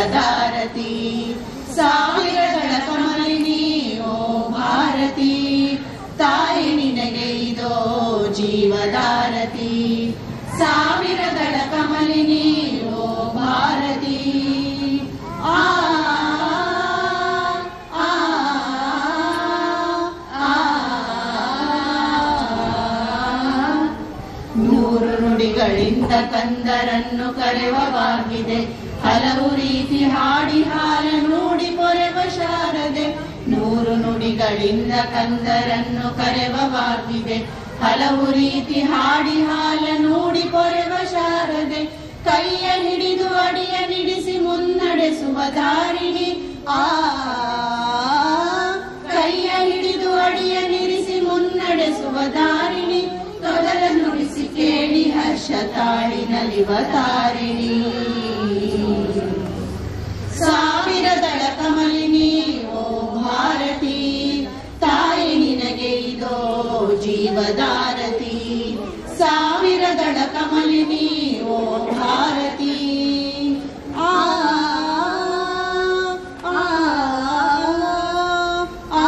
ಜೀವದಾರತಿ ಸಾವಿರಗಳ ಕಮಲಿನಿ ಓ ಭಾರತಿ ತಾಯಿ ನಿನಗೆ ಇದೋ ಜೀವದಾರತಿ ಸಾವಿರದಳ ಕಮಲಿನಿ ಓ ಭಾರತಿ ಆ ಆ, ಆ, ಆ. ನೂರು ನುಡಿಗಳಿಂದ ಕಂದರನ್ನು ಕರೆವವಾಗಿದೆ ಹಲವು ರೀತಿ ಹಾಡಿ ಹಾಲ ನುಡಿ ಪೊರೆವ ಶಾರದೆ ನೂರು ನುಡಿಗಳಿಂದ ಕಂದರನ್ನು ಕರೆವವಾಗಿದೆ ಹಲವು ರೀತಿ ಹಾಡಿ ಹಾಲ ನುಡಿ ಪೊರೆವ ಶಾರದೆ ಕೈಯ ಹಿಡಿದು ಅಡಿಯ ನಿಡಿಸಿ ಮುನ್ನಡೆಸುವ ದಾರಿಣಿ ಆ ಕೈಯ ಹಿಡಿದು ಅಡಿಯ ನಿರಿಸಿ ಮುನ್ನಡೆಸುವ ದಾರಿಣಿ ತೊದಲ ನುಡಿಸಿ ಕೇಳಿ ಹರ್ಷ ತಾಳಿ ನಲಿವ ತಾರಿಣಿ ಸಾವಿರದಳ ಕಮಲಿನಿ ಓ ಭಾರತಿ ತಾಯಿ ನಿನಗೆ ಇದೋ ಜೀವದಾರತಿ ಸಾವಿರದಳ ಕಮಲಿನಿ ಓ ಭಾರತಿ ಆ ಆ, ಆ,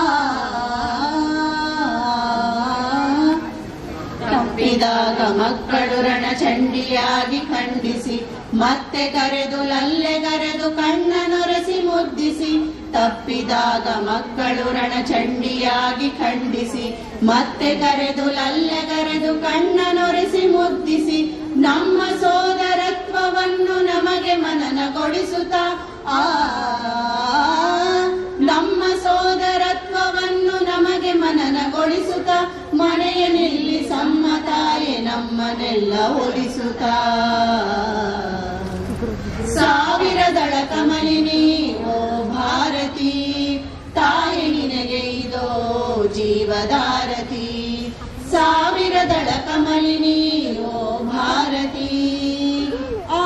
ಆ. ತಪ್ಪಿದಾಗ ಮಕ್ಕಳು ರಣಚಂಡಿಯಾಗಿ ಖಂಡಿಸಿ ಮತ್ತೆ ಕರೆದು ಲಲ್ಲೆಗರೆದು ಕಣ್ಣನೊರೆಸಿ ಮುದ್ದಿಸಿ ತಪ್ಪಿದಾಗ ಮಕ್ಕಳು ರಣಚಂಡಿಯಾಗಿ ಖಂಡಿಸಿ ಮತ್ತೆ ಕರೆದು ಲಲ್ಲೆಗರೆದು ಕಣ್ಣನೊರೆಸಿ ಮುದ್ದಿಸಿ ನಮ್ಮ ಸೋದರತ್ವವನ್ನು ನಮಗೆ ಮನನಗೊಳಿಸುತ್ತಾ ಆ ನಮ್ಮ ಸೋದರತ್ವವನ್ನು ನಮಗೆ ಮನನಗೊಳಿಸುತ್ತಾ ಮನೆಯ ನಿಲ್ಲಿ ಸಮ್ಮತಾಯೆ ನಮ್ಮನ್ನೆಲ್ಲ ಒಲಿಸುತ್ತಾ ಸಾವಿರದಳ ಕಮಲಿನಿ ಓ ಭಾರತಿ ತಾಯಿ ನಿನಗೆ ಇದೋ ಜೀವದಾರತಿ ಸಾವಿರದಳ ಕಮಲಿನಿ ಓ ಭಾರತಿ ಆ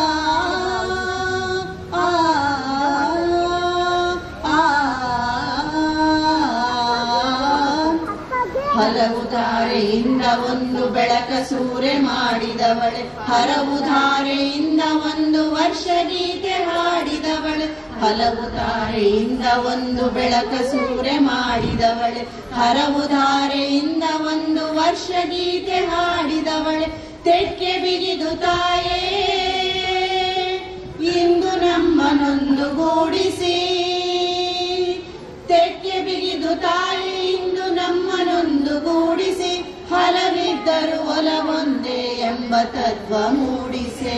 ಆ, ಆ, ಹಲವು ಧಾರೆಯಿಂದ ಒಂದು ಬೆಳಕ ಸೂರೆ ಮಾಡಿದವಳೆ ಹಲವು ಧಾರೆಯಿಂದ ಒಂದು ವರ್ಷ ಗೀತೆ ಹಾಡಿದವಳೆ ಹಲವು ಧಾರೆಯಿಂದ ಒಂದು ಬೆಳಕ ಸೂರೆ ಮಾಡಿದವಳೆ ಹಲವು ಧಾರೆಯಿಂದ ಒಂದು ವರ್ಷ ಗೀತೆ ಹಾಡಿದವಳೆ ತೆಕ್ಕೆ ಬಿಗಿದು ತಾಯೇ ಇಂದು ನಮ್ಮನೊಂದು ಗೂಡಿಸಿ ತೆಕ್ಕೆ ಬಿಗಿದು ತಾಯಿ ಇಂದು ನಮ್ಮನೊಂದು ಗೂಡಿಸಿ ಹಲವಿದ್ದರು ಒಲವೊಂದೇ ಎಂಬ ತತ್ವ ಮೂಡಿಸೆ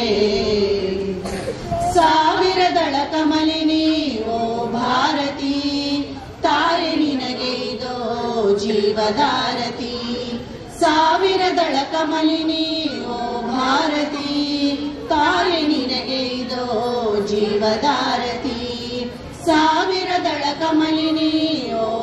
ಸಾವಿರದಳ ಕಮಲಿನಿ ಓ ಭಾರತಿ ತಾಯಿ ನಿನಗೆ ಇದೋ ಜೀವದಾರತಿ ಸಾವಿರದಳ ಕಮಲಿನಿ ಓ ಭಾರತಿ ತಾಯಿ ನಿನಗೆ ಇದೋ ಜೀವದಾರತಿ ಸಾವಿರದಳ ಕಮಲಿನಿ ಓ